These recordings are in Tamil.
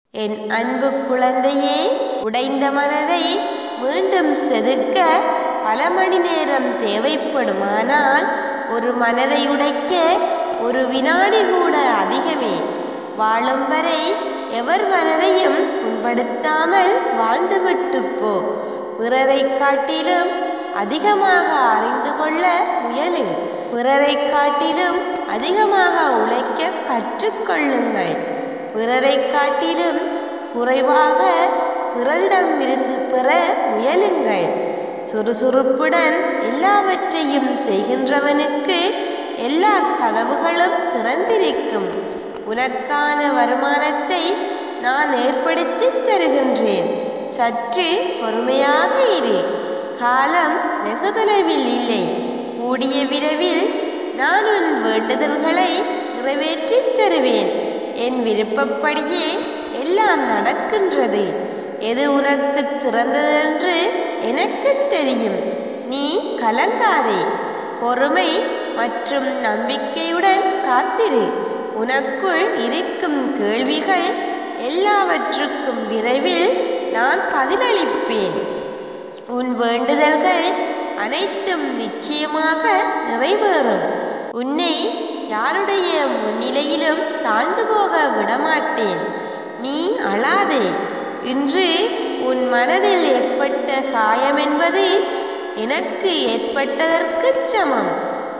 என் அன்பு குழந்தையே உடைந்த மனதை மீண்டும் செதுக்க பல மணி நேரம் தேவைப்படுமானால் ஒரு மனதை உடைக்க ஒரு வினாடி கூட அதிகமே வாழும் வரை எவர் மனதையும் புண்படுத்தாமல் வாழ்ந்துவிட்டு போ பிறரை காட்டிலும் அதிகமாக அறிந்து கொள்ள முயலு பிறரை காட்டிலும் அதிகமாக உழைக்க கற்றுக்கொள்ளுங்கள் பிறரை காட்டிலும் குறைவாக பிறரிடம் இருந்து பெற முயலுங்கள் சுறுசுறுப்புடன் எல்லாவற்றையும் செய்கின்றவனுக்கு எல்லா கதவுகளும் திறந்திருக்கும் உனக்கான வருமானத்தை நான் ஏற்படுத்தி தருகின்றேன் சற்று பொறுமையாக இரு காலம் வெகு தொலைவில் இல்லை கூடிய விரைவில் நான் உன் வேண்டுதல்களை நிறைவேற்றித் தருவேன் என் விருப்பப்படியே எல்லாம் நடக்கின்றது எது உனக்கு சிறந்ததென்று எனக்கு தெரியும் நீ கலங்காதே பொறுமை மற்றும் நம்பிக்கையுடன் காத்திரு உனக்குள் இருக்கும் கேள்விகள் எல்லாவற்றுக்கும் விரைவில் நான் பதிலளிப்பேன் உன் வேண்டுதல்கள் அனைத்தும் நிச்சயமாக நிறைவேறும் உன்னை யாருடைய முன்னிலையிலும் தாழ்ந்து போக விடமாட்டேன் நீ அழாதே இன்று உன் மனதில் ஏற்பட்ட காயம் என்பது எனக்கு ஏற்பட்டதற்கு சமம்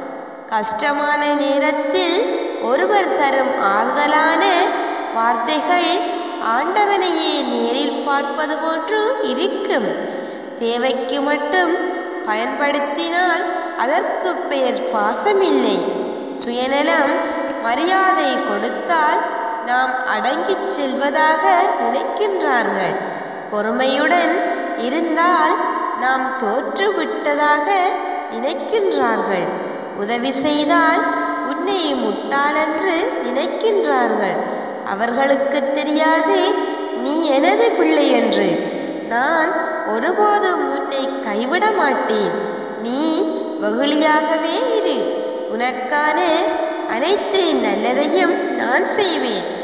கஷ்டமான நேரத்தில் ஒருவர் தரும் ஆறுதலான வார்த்தைகள் ஆண்டவனையே நேரில் பார்ப்பது போன்று இருக்கும் தேவைக்கு மட்டும் பயன்படுத்தினால் அதற்கு பெயர் பாசமில்லை சுயநலம் மரியாதை கொடுத்தால் நாம் அடங்கிச் செல்வதாக நினைக்கின்றார்கள் பொறுமையுடன் இருந்தால் நாம் தோற்றுவிட்டதாக நினைக்கின்றார்கள் உதவி செய்தால் உன்னை முட்டாளென்று நினைக்கின்றார்கள் அவர்களுக்கு தெரியாது நீ எனது பிள்ளை என்று நான் ஒருபோதும் உன்னை கைவிட மாட்டேன் நீ வெகுளியாகவே இரு உனக்கான அனைத்து நல்லதையும் நான் செய்வேன்